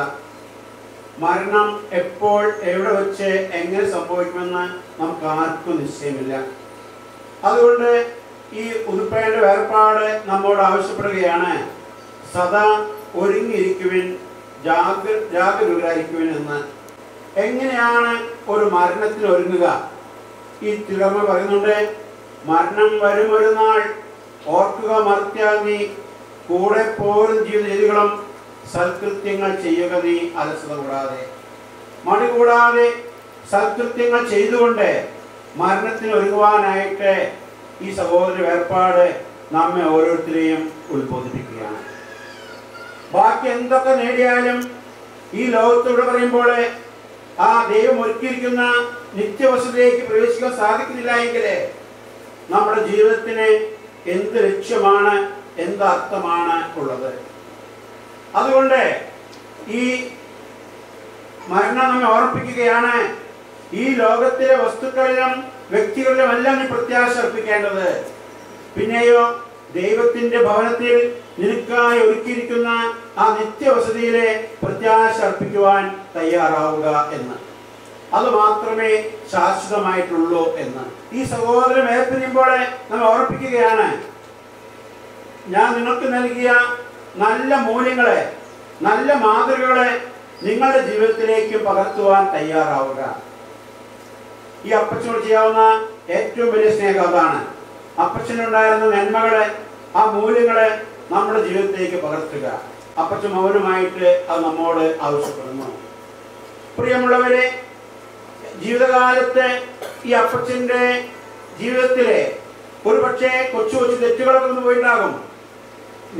മരണം എപ്പോൾ എവിടെ വെച്ച് എങ്ങനെ സംഭവിക്കുമെന്ന് നമുക്ക് ആർക്കും നിശ്ചയമില്ല അതുകൊണ്ട് ഈ ഉതുപ്പയുടെ വേർപാട് നമ്മോട് ആവശ്യപ്പെടുകയാണ് സദാ ഒരുങ്ങിയിരിക്കുവിൻ ജാഗ്ര ജാഗരൂകരായിരിക്കുവിൻ എന്ന് എങ്ങനെയാണ് ഒരു മരണത്തിന് ഒരുങ്ങുക ഈ തിളമ പറയുന്നുണ്ട് മരണം വരും ഒരു നാൾ ഓർക്കുക മർത്യാ നീ കൂടെ പോരും ജീവിത രീതികളും സൽകൃത്യങ്ങൾ ചെയ്യുക നീ അലസത കൂടാതെ മടി കൂടാതെ സൽകൃത്യങ്ങൾ ചെയ്തുകൊണ്ട് മരണത്തിന് ഒരുങ്ങുവാനായിട്ട് ഈ സഹോദര വേർപാട് നമ്മെ ഓരോരുത്തരെയും ഉത്ബോധിപ്പിക്കുകയാണ് ബാക്കി എന്തൊക്കെ നേടിയാലും ഈ ലോകത്തോട് പറയുമ്പോൾ ആ ദൈവം ഒരുക്കിയിരിക്കുന്ന നിത്യവസതിയിലേക്ക് പ്രവേശിക്കാൻ സാധിക്കുന്നില്ല എങ്കിൽ നമ്മുടെ ജീവിതത്തിന് എന്ത് ലക്ഷ്യമാണ് എന്ത് അർത്ഥമാണ് ഉള്ളത് അതുകൊണ്ട് ഈ മരണം നമ്മെ ഓർമ്മിപ്പിക്കുകയാണ് ഈ ലോകത്തിലെ വസ്തുക്കളിലും വ്യക്തികളിലും എല്ലാം നീ പ്രത്യാശ അർപ്പിക്കേണ്ടത് പിന്നെയോ ദൈവത്തിന്റെ ഭവനത്തിൽ നിനക്കായി ഒരുക്കിയിരിക്കുന്ന ആ നിത്യവസതിയിലെ പ്രത്യാശ അർപ്പിക്കുവാൻ തയ്യാറാവുക എന്ന് അത് മാത്രമേ ശാശ്വതമായിട്ടുള്ളൂ എന്ന് ഈ സഹോദരൻ ഏർപ്പിരിയുമ്പോൾ നമ്മൾ ഓർപ്പിക്കുകയാണ് ഞാൻ നിങ്ങൾക്ക് നൽകിയ നല്ല മൂല്യങ്ങളെ നല്ല മാതൃകകളെ നിങ്ങളുടെ ജീവിതത്തിലേക്ക് പകർത്തുവാൻ തയ്യാറാവുക ഈ അപ്പച്ചനോട് ചെയ്യാവുന്ന ഏറ്റവും വലിയ സ്നേഹം അതാണ് അപ്പച്ചനുണ്ടായിരുന്ന നന്മകളെ ആ മൂല്യങ്ങളെ നമ്മുടെ ജീവിതത്തിലേക്ക് പകർത്തുക അപ്പച്ചൻ മൗനമായിട്ട് അത് നമ്മോട് ആവശ്യപ്പെടുന്നു പ്രിയമുള്ളവരെ ജീവിതകാലത്ത് ഈ അപ്പച്ചന്റെ ജീവിതത്തിലെ ഒരു പക്ഷേ കൊച്ചു കൊച്ചു തെറ്റുകളൊക്കെ ഒന്ന് പോയിട്ടുണ്ടാകും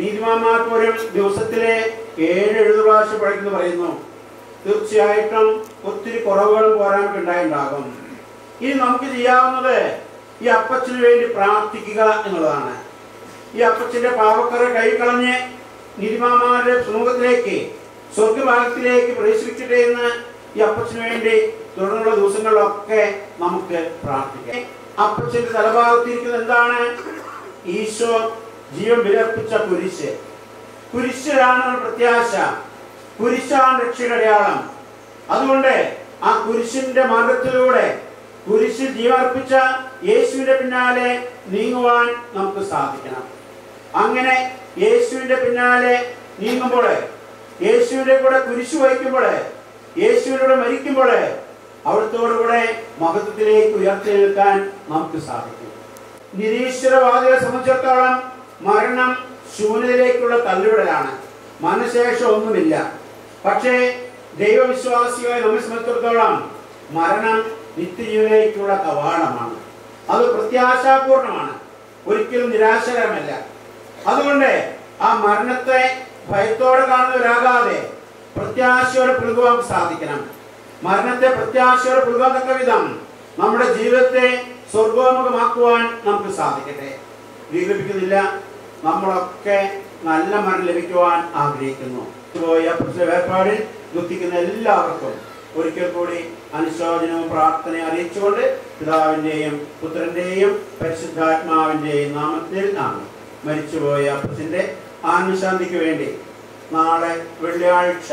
നീതിമാന്മാർ പോലും ദിവസത്തിലെ ഏഴ് എഴുപത് പ്രാവശ്യം പഠിക്കുന്നു പറയുന്നു തീർച്ചയായിട്ടും ഒത്തിരി കുറവുകളും പോരാനൊക്കെ ഉണ്ടായിട്ടുണ്ടാകും ഇനി നമുക്ക് ചെയ്യാവുന്നത് ഈ അപ്പച്ചന് വേണ്ടി പ്രാർത്ഥിക്കുക എന്നുള്ളതാണ് ഈ അപ്പച്ചന്റെ പാവക്കറ കൈകളഞ്ഞ് നിരിമാമാരുടെ സമൂഹത്തിലേക്ക് സ്വർഗഭാഗത്തിലേക്ക് പ്രവേശിപ്പിക്കട്ടെ എന്ന് ഈ അപ്പച്ചന് വേണ്ടി തുടർന്നുള്ള ദിവസങ്ങളിലൊക്കെ നമുക്ക് പ്രാർത്ഥിക്കാം അപ്പച്ചന്റെ തലഭാഗത്തിരിക്കുന്നത് എന്താണ് ഈശോ ജീവൻ വിലർപ്പിച്ച കുരിശ് കുരിശിലാണ് ഒരു പ്രത്യാശ കുരിശാണ് രക്ഷയുടെ അടയാളം അതുകൊണ്ട് ആ കുരിശിന്റെ മാർഗത്തിലൂടെ കുരിശിൽ ജീവർപ്പിച്ച യേശുവിന്റെ പിന്നാലെ നീങ്ങുവാൻ നമുക്ക് സാധിക്കണം അങ്ങനെ യേശുവിന്റെ പിന്നാലെ നീങ്ങുമ്പോൾ യേശുവിന്റെ കൂടെ കുരിശു വഹിക്കുമ്പോൾ യേശുവിനോട് മരിക്കുമ്പോൾ അവിടത്തോടുകൂടെ മഹത്വത്തിലേക്ക് ഉയർത്തി നിൽക്കാൻ നമുക്ക് സാധിക്കും നിരീശ്വരവാദികളെ സംബന്ധിച്ചിടത്തോളം മരണം ശൂന്യതയിലേക്കുള്ള തള്ളിവിടലാണ് മനശേഷം ഒന്നുമില്ല പക്ഷേ ദൈവവിശ്വാസികളെ നമ്മെ സംബന്ധിച്ചിടത്തോളം മരണം നിത്യജീവനിലേക്കുള്ള കവാടമാണ് അത് പ്രത്യാശാപൂർണമാണ് ഒരിക്കലും നിരാശകരമല്ല അതുകൊണ്ട് ആ മരണത്തെ ഭയത്തോടെ കാണുന്നവരാകാതെ പ്രത്യാശയോടെ പുലുകുവാൻ സാധിക്കണം മരണത്തെ പ്രത്യാശയോടെ പുലുകാൻ തക്ക വിധം നമ്മുടെ ജീവിതത്തെ സ്വർഗോമുഖമാക്കുവാൻ നമുക്ക് സാധിക്കട്ടെ ദീപിക്കുന്നില്ല നമ്മളൊക്കെ നല്ല മരണം ലഭിക്കുവാൻ ആഗ്രഹിക്കുന്നു പോയ വേർപാടിൽ ദുഃഖിക്കുന്ന എല്ലാവർക്കും ഒരിക്കൽ കൂടി അനുശോചനവും പ്രാർത്ഥനയും അറിയിച്ചുകൊണ്ട് പിതാവിന്റെയും പുത്രന്റെയും പരിശുദ്ധാത്മാവിന്റെയും നാമത്തിൽ നാം മരിച്ചുപോയ അപ്പച്ചന്റെ ആത്മശാന്തിക്ക് വേണ്ടി നാളെ വെള്ളിയാഴ്ച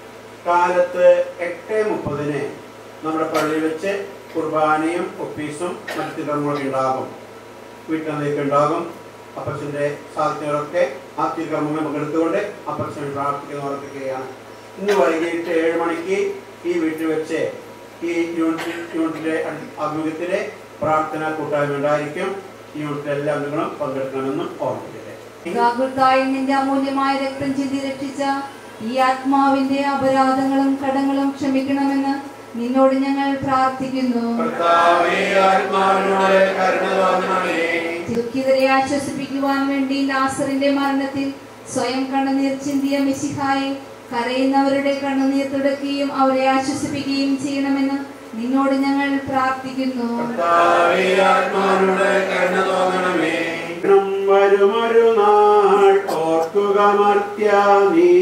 കാലത്ത് എട്ട് മുപ്പതിന് നമ്മുടെ പള്ളിയിൽ വെച്ച് കുർബാനയും ഒപ്പീസും മറ്റു കർമ്മങ്ങളൊക്കെ ഉണ്ടാകും വീട്ടിലേക്ക് ഉണ്ടാകും അപ്പച്ചൻ്റെ സാധിക്കുന്നവരൊക്കെ ആ തിരുകർമ്മങ്ങൾ പങ്കെടുത്തുകൊണ്ട് അപ്പച്ചൻ പ്രാർത്ഥിക്കുന്നവർക്കൊക്കെയാണ് ഇന്ന് വൈകിട്ട് ഏഴ് മണിക്ക് ഈ വീട്ടിൽ വെച്ച് ഈ യൂണിറ്റ് യൂണിറ്റിന്റെ ആഭിമുഖ്യത്തിലെ പ്രാർത്ഥന കൂട്ടായ്മ ഉണ്ടായിരിക്കും ഈ യൂണിറ്റിലെ എല്ലാ അംഗങ്ങളും പങ്കെടുക്കണമെന്നും ഓർമ്മിക്കട്ടെ ഗാഗുൽത്തായി നിന്റെ അമൂല്യമായ രക്തം ചിന്തി രക്ഷിച്ച ഈ ആത്മാവിന്റെ അപരാധങ്ങളും കടങ്ങളും ക്ഷമിക്കണമെന്ന് നിന്നോട് ഞങ്ങൾ പ്രാർത്ഥിക്കുന്നു കർത്താവേ ആത്മാവിനോട് കരുണ തോന്നണമേ ദുഃഖിതരെ ആശ്വസിപ്പിക്കുവാൻ വേണ്ടി ലാസറിന്റെ മരണത്തിൽ സ്വയം കണ്ണുനീർ ചിന്തിയ മിശിഹായെ കരയുന്നവരുടെ കണ്ണുനീർ തുടക്കുകയും അവരെ ആശ്വസിപ്പിക്കുകയും ചെയ്യണമെന്ന് നിന്നോട് ഞങ്ങൾ പ്രാർത്ഥിക്കുന്നു കർത്താവേ ആത്മാവിനോട് കരുണ തോന്നണമേ മരണം വരുമൊരു നാൾ ഓർക്കുക മർത്യ നീ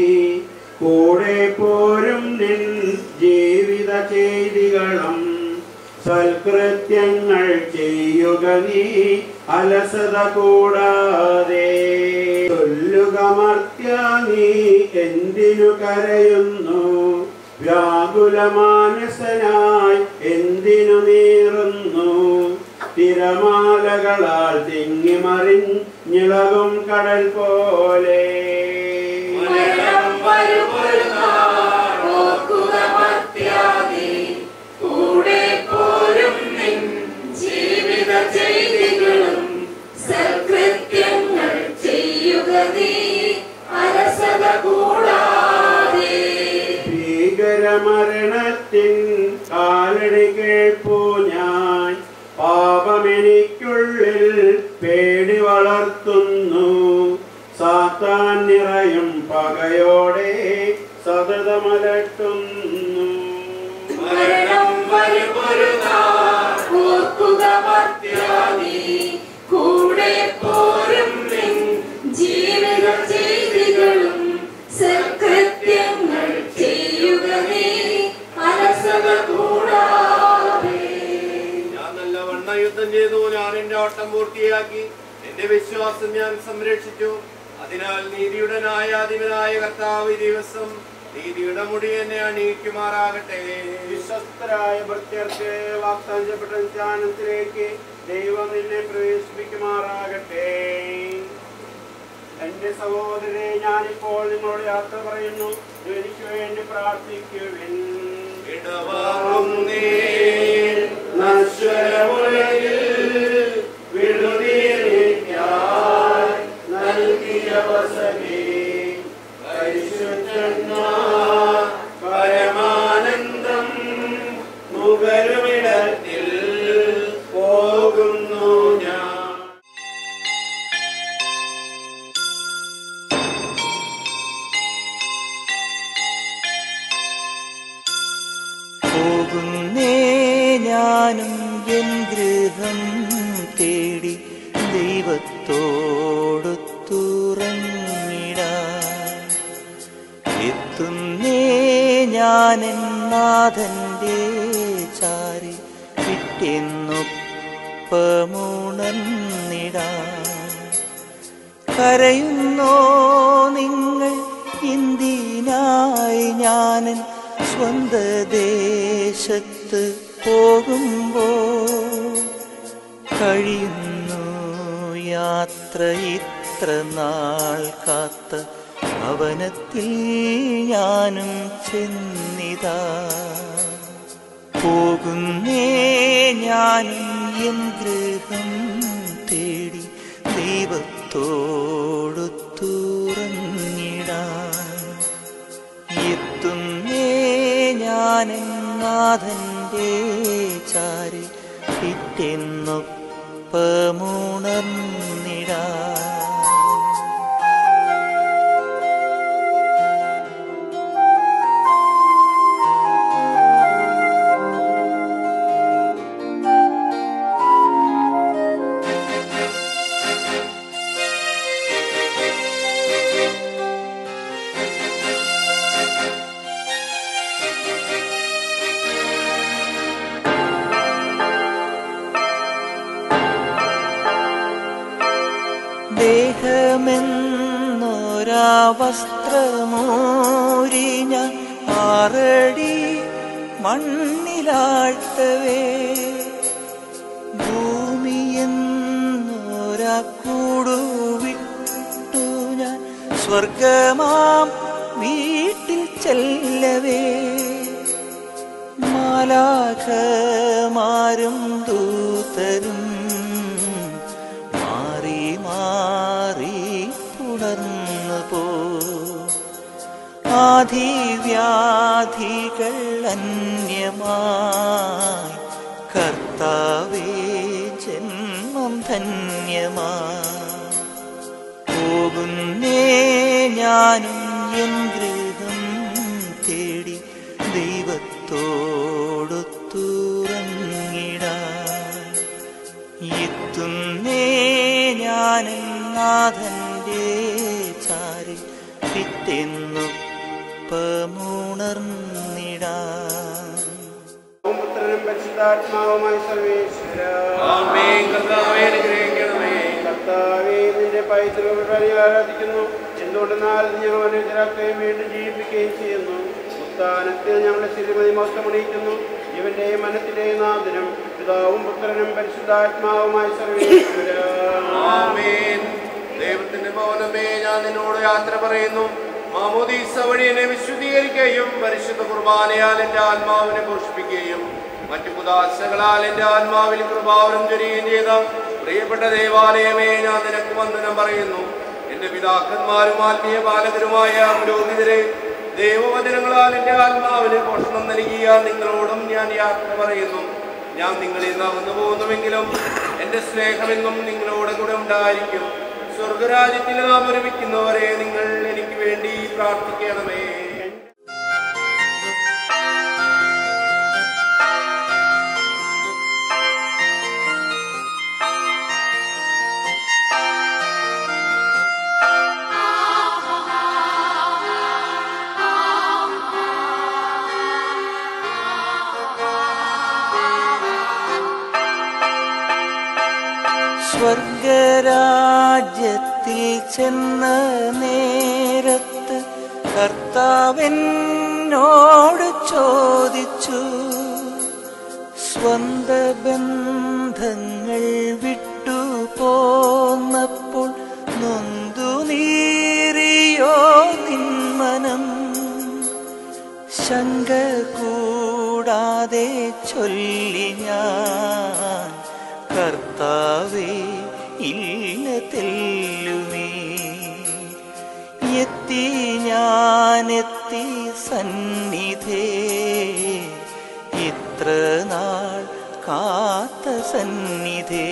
കൂടെ പോരും നിൻ ജീവിത ചെയ്തികളും സൽകൃത്യങ്ങൾ ചെയ്യുക നീ അലസത കൂടാതെ ചൊല്ലുക മർത്യ നീ എന്തിനു കരയുന്നു വ്യാകുലമാനസനായി എന്തിനു നീറുന്നു തിരമാലകളാൽ തിങ്ങിമറിഞ്ഞിളകും കടൽ പോലെ മരണം വരുമൊരു നാൾ ഓർക്കുക മർത്യാദി കൂടെ പോരും നിൻ ജീവിത ചെയ്തികളും സൽകൃത്യങ്ങൾ ചെയ്യുക നീ അലസത കൂടാതെ ഭീകരമരണത്തിൻ കാലടി കേൾപ്പു ഞാൻ പാപമെനിക്കുള്ളിൽ പേടി വളർത്തുന്നു സാത്താൻ നിറയും പകയോടെ സതതമലട്ടുന്നു മരണം വരുമൊരു നാൾ ഓർക്കുക മർത്യാദി കൂടെ പോരും നിൻ ജീവിത ചെയ്തികളും സൽകൃത്യങ്ങൾ ചെയ്യുക നീ അലസത കൂടാതെ ഞാൻ നല്ലവണ്ണം യുദ്ധം ചെയ്തു ഞാൻ എന്റെ ഓട്ടം പൂർത്തിയാക്കി എന്റെ വിശ്വാസം ഞാൻ സംരക്ഷിച്ചു അതിനാൽ നീതിയുടെ ന്യായാധിപനായ കർത്താവ് ഈ ദിവസം നീതിയുടെ മുടി എന്നെ അണിയിക്കുമാറാകട്ടെ വിശ്വസ്തരായ ഭക്തർക്ക് വാഗ്ദാനം ചെയ്യപ്പെട്ട ധ്യാനത്തിലേക്ക് ദൈവം നിന്നെ പ്രവേശിപ്പിക്കുമാറാകട്ടെ എന്റെ സഹോദരനെ ഞാനിപ്പോൾ നിങ്ങളോട് യാത്ര പറയുന്നു എനിക്ക് വേണ്ടി പ്രാർത്ഥിക്കുവിൻ ഇടവാറുന്നേ നശ്വരമുലകിൽ വിടുതീർക്കായി നൽകിയ വസതി പരിശുദ്ധന്മാർ പരമാനന്ദം മുകരുമിടത്തിൽ പോകുന്നു ഞാൻ ഞാൻ നാഥന്റെ ചാരി പിറ്റെന്നൊപ്പമുണർന്നിടാൻ കരയുന്നോ നിങ്ങൾ ഇന്ത്യനായി ഞാനൻ സ്വന്ത ദേശത്ത് പോകുമ്പോൾ കഴിയുന്നു യാത്ര ഇത്ര നാൾ കാത്ത ഭവനത്തിൽ ഞാനും ചെന്നിതാ പോകുന്നേ ഞാനും എൻ ഗൃഹം തേടി ദൈവത്തോടു തുറന്നിടാൻ എത്തുന്നേ ഞാനും നാഥന്റെ ചാരി പിറ്റെന്നൊപ്പമുണർന്നിടാൻ ദേഹമെന്നൊരാ വസ്ത്രമൂരി ഞാൻ ആറടി മണ്ണിലാഴ്ത്തവേ ഭൂമിയെന്നൊരാ കൂടുവിട്ടു ഞാൻ സ്വർഗമാം വീട്ടിൽ ചെല്ലവേ മാലാഖമാരും ദൂതരും മാറി മാറി പുണർന്നു പോ ആധിവ്യാധികൾ അന്യമായി കർത്താവേ ജന്മം ധന്യമായി പോകുന്നേ ഞാനും എൻ ഗൃഹം തേടി ദൈവത്തോടു തുറങ്ങിടാൻ എത്തുന്നേ ഞാനും നാഥന്റെ ചാരി പിറ്റെന്നൊപ്പമുണർന്നിടാൻ പുത്രനും പരിശുദ്ധാത്മാവുമായി സർവേശ്വര ആമേൻ കർത്താവേ അനുഗ്രഹിക്കണമേ കർത്താവേ നിന്റെ പൈതൃക ആരാധിക്കുന്നു എന്തുകൊണ്ടെന്നാൽ നീ ഞങ്ങൾ അനുഗ്രഹിക്കുകയും വീണ്ടും ജീവിപ്പിക്കുകയും ചെയ്യുന്നു ഉത്ഥാനത്തിൽ ഞങ്ങളുടെ ശ്രീമതി മൗത്തമണിയിക്കുന്നു ഇവന്റെയും മനത്തിന്റെയും നാഥനും പിതാവും പുത്രനും പരിശുദ്ധാത്മാവുമായി സർവേശ്വര ആമേൻ ദൈവത്തിന്റെ ഭവനമേ ഞാൻ നിന്നോട് യാത്ര പറയുന്നു മാമോദീസ വഴി എന്നെ വിശുദ്ധീകരിക്കുകയും പരിശുദ്ധ കുർബാനയാൽ എൻ്റെ ആത്മാവിനെ പോഷിപ്പിക്കുകയും മറ്റു കുദാശകളാൽ എൻ്റെ ആത്മാവിൽ കൃപാവനം ചൊരിയുകയും ചെയ്ത പ്രിയപ്പെട്ട ദേവാലയമേ ഞാൻ നിനക്ക് വന്ദനം പറയുന്നു എൻ്റെ പിതാക്കന്മാരും ആത്മീയ ബാലകരുമായ പുരോഹിതരെ ദൈവവചനങ്ങളാൽ എൻ്റെ ആത്മാവിന് പോഷണം നൽകിയ നിങ്ങളോടും ഞാൻ യാത്ര പറയുന്നു ഞാൻ നിങ്ങളിൽ നിന്ന് അകന്നു പോകുന്നുവെങ്കിലും എൻ്റെ സ്നേഹമെന്നും നിങ്ങളോട് കൂടെ ഉണ്ടായിരിക്കും സ്വർഗരാജ്യത്തിൽ നാം ഒരുമിക്കുന്നവരെ നിങ്ങൾ എനിക്ക് വേണ്ടി പ്രാർത്ഥിക്കണമേ സ്വർഗരാജ്യത്തിൽ ചെന്ന നേരത്ത് കർത്താവെന്നോട് ചോദിച്ചു സ്വന്ത ബന്ധങ്ങൾ വിട്ടു പോന്നപ്പോൾ നൊന്തു നീറിയോ നിന്മനം ശങ്ക കൂടാതെ ചൊല്ലി ഞാൻ കർത്താവേ ഇല്ല തെല്ലുമേ എത്തി ഞാനെത്തി സന്നിധേ ഇത്ര നാൾ കാത്ത സന്നിധേ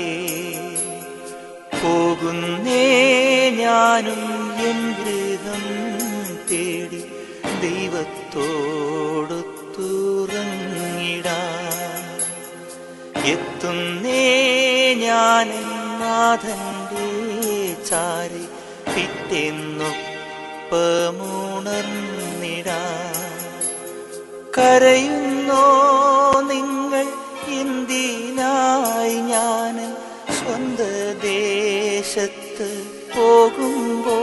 പോകുന്നേ ഞാനും എൻ ഗൃഹം തേടി ദൈവത്തോടു തുറങ്ങിടാൻ എത്തുന്നേ ഞാൻ നാഥന്റെ ചാരി പിറ്റെന്നൊപ്പമുണർന്നിടാൻ കരയുന്നോ നിങ്ങൾ എന്തിനായി ഞാൻ സ്വന്ത ദേശത്ത് പോകുമ്പോ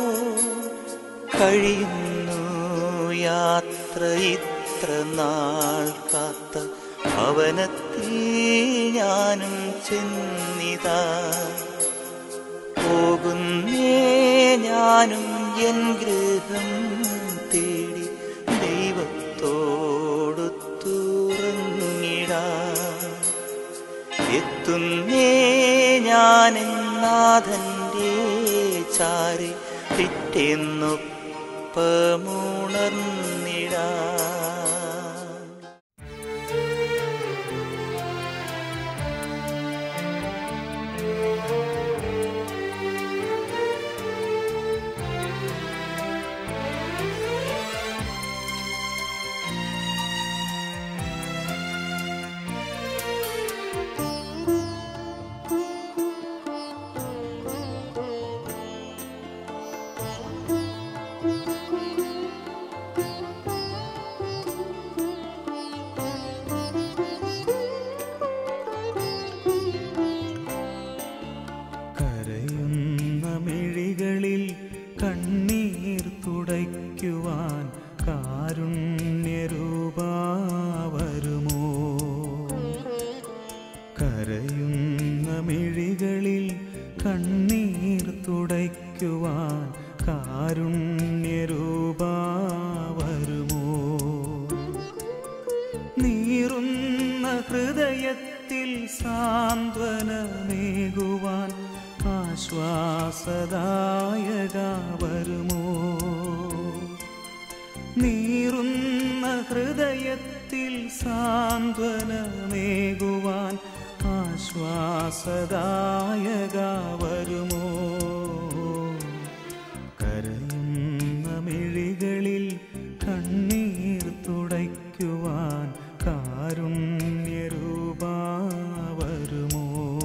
കഴിയുന്നു യാത്ര ഇത്ര നാൾ കാത്ത ഭവനത്തിൽ ഞാനും ചെന്നിതാ പോകുന്നേ ഞാനും എൻ ഗൃഹം തേടി ദൈവത്തോടു തുറങ്ങിടാ എത്തുന്നേ ഞാൻ നാഥന്റെ ചാരി പിറ്റേന്നൊപ്പമുണർന്നിടാ കരയുന്ന മിഴികളിൽ കണ്ണീർ തുടയ്ക്കുവാൻ കാരുണ്യരൂപാ വരുമോ കരയുന്ന മിഴികളിൽ കണ്ണീർ തുടയ്ക്കുവാൻ കാരുണ്യരൂപാ വരുമോ നീറുന്ന ഹൃദയത്തിൽ സാന്ത്വനമേകുവാൻ ആശ്വാസദായക വരുമോ നീറുന്ന ഹൃദയത്തിൽ സാന്ത്വനമേകുവാൻ ആശ്വാസദായക വരുമോ കരയുന്ന മിഴികളിൽ കണ്ണീർ തുടയ്ക്കുവാൻ കാരുണ്യരൂപാ വരുമോ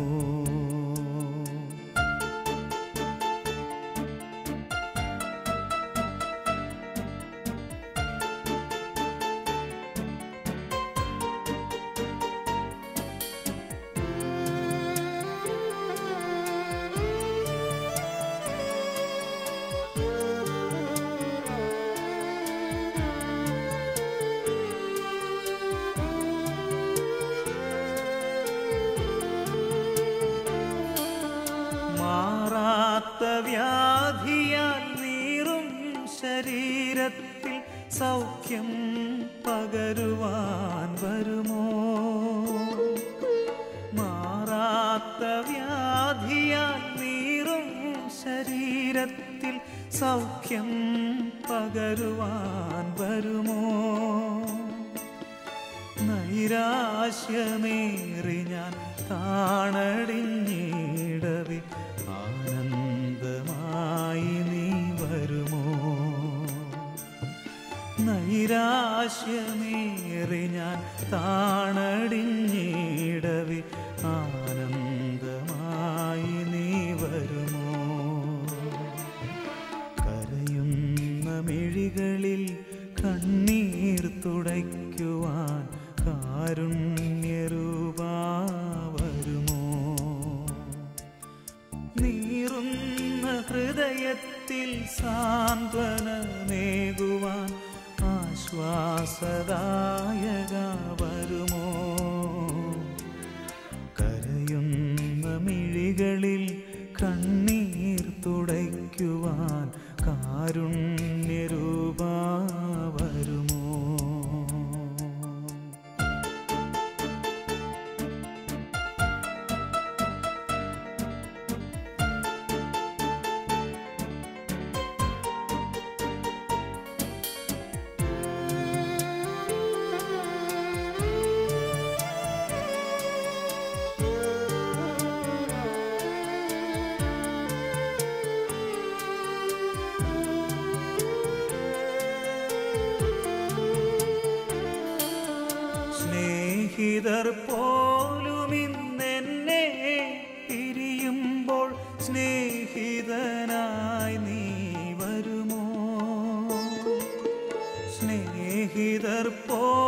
മാറാത്ത വ്യാധിയാൽ നീറും ശരീരത്തിൽ സൗഖ്യം പകരുവാൻ വരുമോ മാറാത്ത വ്യാധിയാൽ നീറും ശരീരത്തിൽ സൗഖ്യം പകരുവാൻ വരുമോ നൈരാശ്യമേറി ഞാൻ താണടിഞ്ഞിടവേ ആനന്ദമായി നീ വരുമോ നൈരാശ്യമേറി ഞാൻ താണടിഞ്ഞിടവേ ആനന്ദമായി നീ വരുമോ കരയുന്ന മിഴികളിൽ കണ്ണീർ തുടയ്ക്കുവാൻ കാരുണ്യരൂപാ വരുമോ നീറുന്ന ഹൃദയത്തിൽ സാന്ത്വനമേകുവാൻ ആശ്വാസദായക വരുമോ കരയുന്ന മിഴികളിൽ കണ്ണീർ തുടയ്ക്കുവാൻ കാരുണ്യരൂപാ വരുമോ സ്നേഹിതർ പോലും ഇന്നെന്നെ പിരിയുമ്പോൾ സ്നേഹിതനായി നീ വരുമോ സ്നേഹിതർ പോ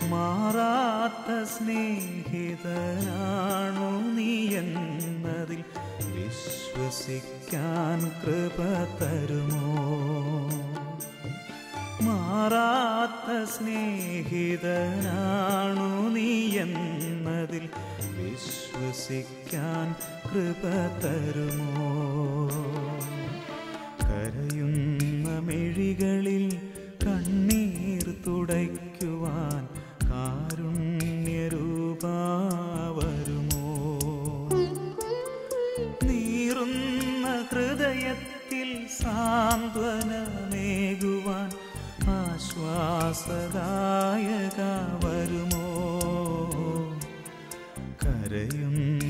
മാറാത്ത സ്നേഹിതനാണു നീ എന്നതിൽ വിശ്വസിക്കാൻ കൃപ തരുമോ മാറാത്ത സ്നേഹിതനാണു നീ എന്നതിൽ വിശ്വസിക്കാൻ കൃപ തരുമോ കരയുന്ന മിഴികളിൽ കണ്ണീർ തുടയ്ക്കുവാൻ കാരുണ്യരൂപാ വരുമോ നീറുന്ന ഹൃദയത്തിൽ സാന്ത്വനമേകുവാൻ ആശ്വാസദായക വരുമോ കരയുന്ന